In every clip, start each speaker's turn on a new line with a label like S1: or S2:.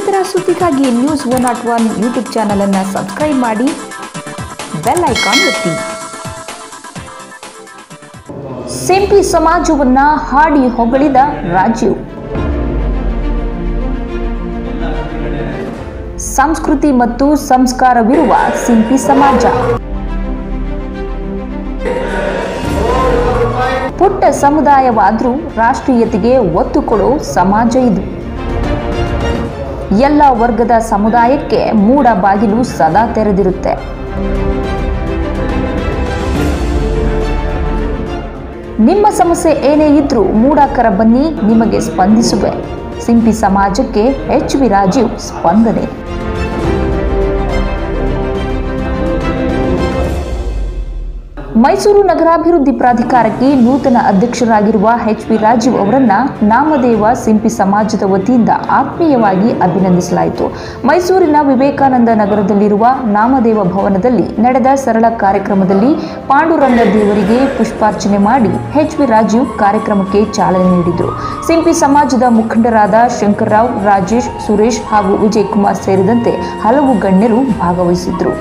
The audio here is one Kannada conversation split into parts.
S1: ನಿರಂತರ ಸುದ್ದಿಗಾಗಿ news one nought one YouTube channel ಅನ್ನು ಸಬ್ಸ್ಕ್ರೈಬ್ ಮಾಡಿ ಬೆಲ್ ಐಕಾನ್ ಒತ್ತಿ ಸಿಂಪಿ ಸಮಾಜವನ್ನ ಹಾಡಿ ಹೊಗಳಿದ ರಾಜೀವ್ ಸಂಸ್ಕೃತಿ ಮತ್ತು ಸಂಸ್ಕಾರವಿರುವ ಸಿಂಪಿ ಸಮಾಜ ಪುಟ್ಟ ಸಮುದಾಯವಾದರೂ ರಾಷ್ಟ್ರೀಯತೆಗೆ ಒತ್ತು ಕೊಡೋ ಸಮಾಜ ಇದು ಎಲ್ಲ ವರ್ಗದ ಸಮುದಾಯಕ್ಕೆ ಮೂಡ ಬಾಗಿಲು ಸದಾ ತೆರೆದಿರುತ್ತೆ ನಿಮ್ಮ ಸಮಸ್ಯೆ ಏನೇ ಇದ್ರೂ ಮೂಡಾಕರ ಬನ್ನಿ ನಿಮಗೆ ಸ್ಪಂದಿಸುವೆ ಸಿಂಪಿ ಸಮಾಜಕ್ಕೆ ಎಚ್ ವಿ ರಾಜೀವ್ ಸ್ಪಂದನೆ ಮೈಸೂರು ನಗರಾಭಿವೃದ್ಧಿ ಪ್ರಾಧಿಕಾರಕ್ಕೆ ನೂತನ ಅಧ್ಯಕ್ಷರಾಗಿರುವ ಎಚ್ ಪಿ ರಾಜೀವ್ ಅವರನ್ನ ನಾಮದೇವ ಸಿಂಪಿ ಸಮಾಜದ ವತಿಯಿಂದ ಆತ್ಮೀಯವಾಗಿ ಅಭಿನಂದಿಸಲಾಯಿತು ಮೈಸೂರಿನ ವಿವೇಕಾನಂದ ನಗರದಲ್ಲಿರುವ ನಾಮದೇವ ಭವನದಲ್ಲಿ ನಡೆದ ಸರಳ ಕಾರ್ಯಕ್ರಮದಲ್ಲಿ ಪಾಂಡುರಂಗ ದೇವರಿಗೆ ಪುಷ್ಪಾರ್ಚನೆ ಮಾಡಿ ಎಚ್ ಪಿ ರಾಜೀವ್ ಕಾರ್ಯಕ್ರಮಕ್ಕೆ ಚಾಲನೆ ನೀಡಿದರು ಸಿಂಪಿ ಸಮಾಜದ ಮುಖಂಡರಾದ ಶಂಕರ್ರಾವ್ ರಾಜೇಶ್ ಸುರೇಶ್ ಹಾಗೂ ವಿಜಯ್ ಕುಮಾರ್ ಸೇರಿದಂತೆ ಹಲವು ಗಣ್ಯರು ಭಾಗವಹಿಸಿದ್ರು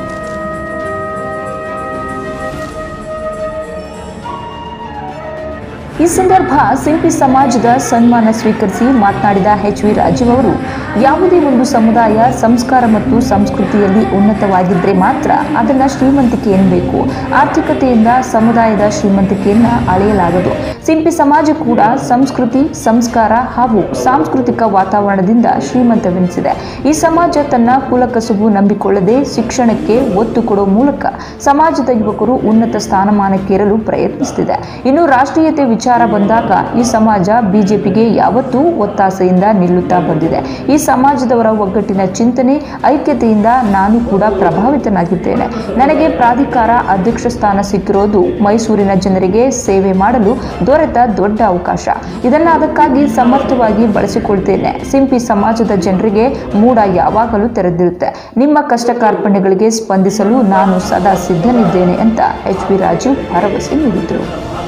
S1: ಈ ಸಂದರ್ಭ ಸಿಂಪಿ ಸಮಾಜದ ಸನ್ಮಾನ ಸ್ವೀಕರಿಸಿ ಮಾತನಾಡಿದ ಎಚ್ ವಿ ರಾಜೀವ್ ಅವರು ಯಾವುದೇ ಒಂದು ಸಮುದಾಯ ಸಂಸ್ಕಾರ ಮತ್ತು ಸಂಸ್ಕೃತಿಯಲ್ಲಿ ಉನ್ನತವಾಗಿದ್ದರೆ ಮಾತ್ರ ಅದನ್ನ ಶ್ರೀಮಂತಿಕೆ ಎನ್ನಬೇಕು ಆರ್ಥಿಕತೆಯಿಂದ ಸಮುದಾಯದ ಶ್ರೀಮಂತಿಕೆಯನ್ನ ಅಳೆಯಲಾಗದು ಸಿಂಪಿ ಸಮಾಜ ಕೂಡ ಸಂಸ್ಕೃತಿ ಸಂಸ್ಕಾರ ಹಾಗೂ ಸಾಂಸ್ಕೃತಿಕ ವಾತಾವರಣದಿಂದ ಶ್ರೀಮಂತವೆನಿಸಿದೆ ಈ ಸಮಾಜ ತನ್ನ ಕುಲಕಸುಬು ನಂಬಿಕೊಳ್ಳದೆ ಶಿಕ್ಷಣಕ್ಕೆ ಒತ್ತು ಕೊಡುವ ಮೂಲಕ ಸಮಾಜದ ಯುವಕರು ಉನ್ನತ ಸ್ಥಾನಮಾನಕ್ಕೇರಲು ಪ್ರಯತ್ನಿಸುತ್ತಿದೆ ಇನ್ನು ರಾಷ್ಟ್ರೀಯತೆ ವಿಚಾರ ಬಂದಾಗ ಈ ಸಮಾಜ ಬಿಜೆಪಿಗೆ ಯಾವತ್ತೂ ಒತ್ತಾಸೆಯಿಂದ ನಿಲ್ಲುತ್ತಾ ಬಂದಿದೆ ಈ ಸಮಾಜದವರ ಒಗ್ಗಟ್ಟಿನ ಚಿಂತನೆ ಐಕ್ಯತೆಯಿಂದ ನಾನು ಕೂಡ ಪ್ರಭಾವಿತನಾಗಿದ್ದೇನೆ ನನಗೆ ಪ್ರಾಧಿಕಾರ ಅಧ್ಯಕ್ಷ ಸ್ಥಾನ ಸಿಕ್ಕಿರೋದು ಮೈಸೂರಿನ ಜನರಿಗೆ ಸೇವೆ ಮಾಡಲು ದೊರೆತ ದೊಡ್ಡ ಅವಕಾಶ ಇದನ್ನ ಅದಕ್ಕಾಗಿ ಸಮರ್ಥವಾಗಿ ಬಳಸಿಕೊಳ್ತೇನೆ ಸಿಂಪಿ ಸಮಾಜದ ಜನರಿಗೆ ಮೂಡ ಯಾವಾಗಲೂ ತೆರೆದಿರುತ್ತೆ ನಿಮ್ಮ ಕಷ್ಟ ಕಾರ್ಪಣ್ಯಗಳಿಗೆ ಸ್ಪಂದಿಸಲು ನಾನು ಸದಾ ಸಿದ್ಧನಿದ್ದೇನೆ ಅಂತ ಎಚ್ ಪಿ ರಾಜೀವ್ ಭರವಸೆ ನೀಡಿದರು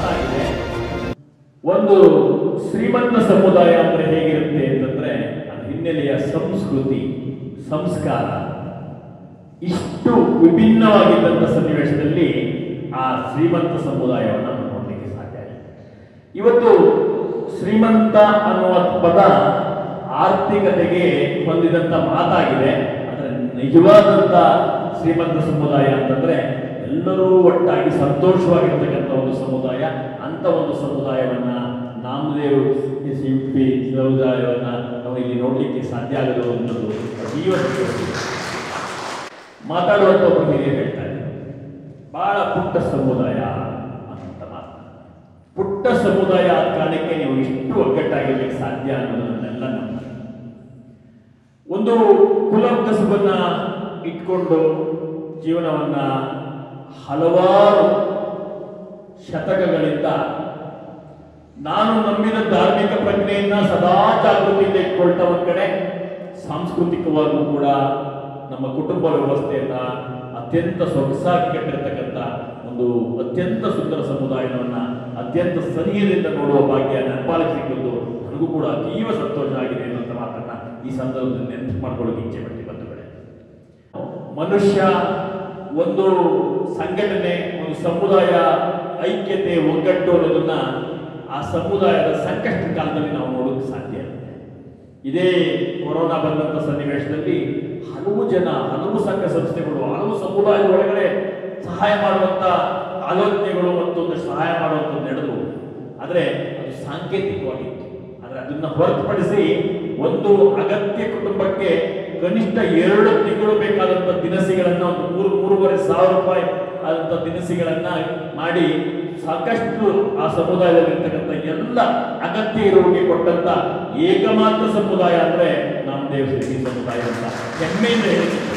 S2: ಒಂದು ಶ್ರೀಮಂತ ಸಮುದಾಯ ಅಂದ್ರೆ ಹೇಗಿರುತ್ತೆ ಅಂತಂದ್ರೆ ಅದ್ರ ಹಿನ್ನೆಲೆಯ ಸಂಸ್ಕೃತಿ ಸಂಸ್ಕಾರ ಇಷ್ಟು ವಿಭಿನ್ನವಾಗಿದ್ದಂಥ ಸನ್ನಿವೇಶದಲ್ಲಿ ಆ ಶ್ರೀಮಂತ ಸಮುದಾಯವನ್ನು ನಾವು ನೋಡಲಿಕ್ಕೆ ಸಾಧ್ಯ ಇಲ್ಲ ಇವತ್ತು ಶ್ರೀಮಂತ ಅನ್ನುವ ಪದ ಆರ್ಥಿಕತೆಗೆ ಹೊಂದಿದಂಥ ಮಾತಾಗಿದೆ ಆದರೆ ನಿಜವಾದಂಥ ಶ್ರೀಮಂತ ಸಮುದಾಯ ಅಂತಂದ್ರೆ ಎಲ್ಲರೂ ಒಟ್ಟಾಗಿ ಸಂತೋಷವಾಗಿರ್ತಕ್ಕಂಥ ಒಂದು ಸಮುದಾಯ ಅಂತ ಒಂದು ಸಮುದಾಯವನ್ನ ನಾಮದೇವ್ ಸಿಂಪಿ ಸಮುದಾಯವನ್ನ ನಾವು ಇಲ್ಲಿ ನೋಡಲಿಕ್ಕೆ ಸಾಧ್ಯ ಆಗದು ಅನ್ನೋದು ಅತೀವ ಸಂತೋಷ. ಮಾತಾಡುವಂತ ಒಬ್ಬರು ಹಿರಿಯರು ಹೇಳ್ತಾ ಇದ್ದಾರೆ ಬಹಳ ಪುಟ್ಟ ಸಮುದಾಯ ಅಂತ ಮಾತು ಪುಟ್ಟ ಸಮುದಾಯ ಆದ ಕಾರಣಕ್ಕೆ ನೀವು ಇಷ್ಟು ಒಗ್ಗಟ್ಟಾಗಿರ್ಲಿಕ್ಕೆ ಸಾಧ್ಯ ಅನ್ನೋದನ್ನೆಲ್ಲ ನಂಬ್ತಾರೆ ಒಂದು ಕುಲ ಕಸುಬನ್ನ ಇಟ್ಕೊಂಡು ಜೀವನವನ್ನ ಹಲವಾರು ಶತಕಗಳಿಂದ ನಾನು ನಂಬಿದ ಧಾರ್ಮಿಕ ಪ್ರಜ್ಞೆಯನ್ನ ಸದಾ ಜಾಗೃತಿಯಿಂದ ಇಟ್ಕೊಳ್ತಾ ಒಂದ್ ಕಡೆ ಸಾಂಸ್ಕೃತಿಕವಾಗೂ ಕೂಡ ನಮ್ಮ ಕುಟುಂಬ ವ್ಯವಸ್ಥೆಯನ್ನ ಅತ್ಯಂತ ಸೊಗಸಾಗಿ ಕಟ್ಟಿರ್ತಕ್ಕಂಥ ಒಂದು ಅತ್ಯಂತ ಸುಂದರ ಸಮುದಾಯವನ್ನ ಅತ್ಯಂತ ಸನಿಹದಿಂದ ನೋಡುವ ಭಾಗ್ಯ ನೆನಪಾಲಿಗೆ ಸಿಕ್ಕಿದ್ದು ನನಗೂ ಕೂಡ ಅತೀವ ಸಂತೋಷ ಆಗಿದೆ ಅನ್ನುವಂಥ ಮಾತನ್ನ ಈ ಸಂದರ್ಭದಲ್ಲಿ ನೆನಪು ಮಾಡ್ಕೊಳ್ಳೋಕೆ ಇಚ್ಛೆ ಪಟ್ಟಿ ಬಂಧುಗಳೇ ಮನುಷ್ಯ ಒಂದು ಸಂಘಟನೆ ಒಂದು ಸಮುದಾಯ ಐಕ್ಯತೆ ಒಗ್ಗಟ್ಟು ಅನ್ನೋದನ್ನ ಆ ಸಮುದಾಯದ ಸಂಕಷ್ಟ ಕಾಲದಲ್ಲಿ ನಾವು ನೋಡೋಕೆ ಸಾಧ್ಯ ಇದೆ ಇದೇ ಕೊರೋನಾ ಬಂದಂತ ಸನ್ನಿವೇಶದಲ್ಲಿ ಹಲವು ಜನ ಹಲವು ಸಂಘ ಸಂಸ್ಥೆಗಳು ಹಲವು ಸಮುದಾಯದ ಒಳಗಡೆ ಸಹಾಯ ಮಾಡುವಂತ ಆಲೋಚನೆಗಳು ಮತ್ತು ಒಂದಷ್ಟು ಸಹಾಯ ಮಾಡುವಂಥದ್ದು ನಡೆದು ಆದರೆ ಅದು ಸಾಂಕೇತಿಕವಾಗಿತ್ತು ಆದರೆ ಅದನ್ನ ಹೊರತುಪಡಿಸಿ ಒಂದು ಅಗತ್ಯ ಕುಟುಂಬಕ್ಕೆ ಕನಿಷ್ಠ ಎರಡು ತಿಂಗಳು ಬೇಕಾದಂತ ದಿನಸಿಗಳನ್ನ ಒಂದು ಮೂರು ಮೂರುವರೆ ಸಾವಿರ ರೂಪಾಯಿ ಆದಂತ ದಿನಸಿಗಳನ್ನ ಮಾಡಿ ಸಾಕಷ್ಟು ಆ ಸಮುದಾಯದಲ್ಲಿರ್ತಕ್ಕಂಥ ಎಲ್ಲ ಅಗತ್ಯ ಇರುವಿಗೆ ಕೊಟ್ಟಂತ ಏಕಮಾತ್ರ ಸಮುದಾಯ ಅಂದ್ರೆ ನಾಮದೇವ ಶ್ರೀ ಸಮುದಾಯ ಅಂತ ಹೆಮ್ಮೆಯಿಂದ ಹೇಳಿದ್ದಾರೆ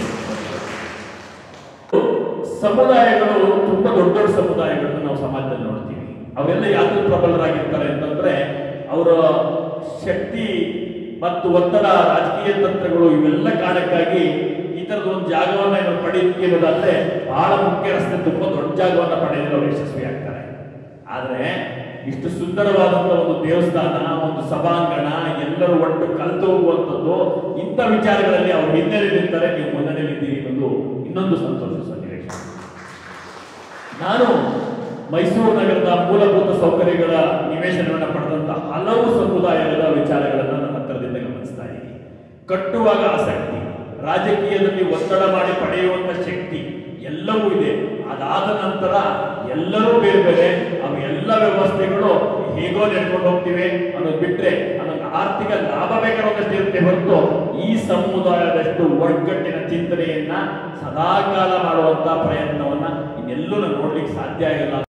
S2: ಸಮುದಾಯಗಳು ತುಂಬಾ ದೊಡ್ಡ ದೊಡ್ಡ ಸಮುದಾಯಗಳನ್ನು ನಾವು ಸಮಾಜದಲ್ಲಿ ನೋಡ್ತೀವಿ ಅವರೆಲ್ಲ ಯಾಕೆ ಪ್ರಬಲರಾಗಿರ್ತಾರೆ ಅಂತಂದ್ರೆ ಅವರ ಶಕ್ತಿ ಮತ್ತು ಒತ್ತಡ ರಾಜಕೀಯ ತಂತ್ರಗಳು ಇವೆಲ್ಲ ಕಾರಣಕ್ಕಾಗಿ ಈ ತರದ ಒಂದು ಜಾಗವನ್ನ ಇವರು ಪಡೆಯುತ್ತಿರೋದಾದ್ರೆ ಬಹಳ ಮುಖ್ಯ ರಸ್ತೆ ತುಂಬಾ ದೊಡ್ಡ ಜಾಗವನ್ನ ಪಡೆಯಲು ಅವರು ಯಶಸ್ವಿ ಆಗ್ತಾರೆ ಆದ್ರೆ ಇಷ್ಟು ಸುಂದರವಾದಂತ ಒಂದು ದೇವಸ್ಥಾನ ಒಂದು ಸಭಾಂಗಣ ಎಲ್ಲರೂ ಒಟ್ಟು ಕಲ್ತು ಹೋಗುವಂಥದ್ದು ಇಂಥ ಇಂಥ ವಿಚಾರಗಳಲ್ಲಿ ಅವರು ಹಿನ್ನೆಲೆ ನಿಂತಾರೆ ನೀವು ಮುನ್ನಡೆಯಲ್ಲಿದ್ದೀರಿ ಅನ್ನೋದು ಇನ್ನೊಂದು ಸಂತೋಷ ಸನ್ನಿವೇಶ ನಾನು ಮೈಸೂರು ನಗರದ ಮೂಲಭೂತ ಸೌಕರ್ಯಗಳ ನಿವೇಶನವನ್ನು ಪಡೆದಂತ ಹಲವು ಸಮುದಾಯಗಳ ವಿಚಾರಗಳನ್ನು ನನ್ನ ಹತ್ತಿರದಿಂದ ಗಮನಿಸ್ತಾ ಇದ್ದೀನಿ ಕಟ್ಟುವಾಗ ಆಸಕ್ತಿ ರಾಜಕೀಯದಲ್ಲಿ ಒತ್ತಡ ಮಾಡಿ ಪಡೆಯುವಂತ ಶಕ್ತಿ ಎಲ್ಲವೂ ಇದೆ ಅದಾದ ನಂತರ ಎಲ್ಲರೂ ಬೇರೆ ಬೇರೆ ಅವು ಎಲ್ಲ ವ್ಯವಸ್ಥೆಗಳು ಹೇಗೋ ನಡ್ಕೊಂಡು ಹೋಗ್ತಿವೆ ಅನ್ನೋದು ಬಿಟ್ರೆ ಅನ್ನೋದು ಆರ್ಥಿಕ ಲಾಭ ಬೇಕಾದಷ್ಟು ಇರುತ್ತೆ ಹೊರತು ಈ ಸಮುದಾಯದಷ್ಟು ಒಗ್ಗಟ್ಟಿನ ಚಿಂತನೆಯನ್ನ ಸದಾಕಾಲ ಮಾಡುವಂತ ಪ್ರಯತ್ನವನ್ನ ಇನ್ನೆಲ್ಲೂ ನಾನು ನೋಡ್ಲಿಕ್ಕೆ ಸಾಧ್ಯ ಆಗಿಲ್ಲ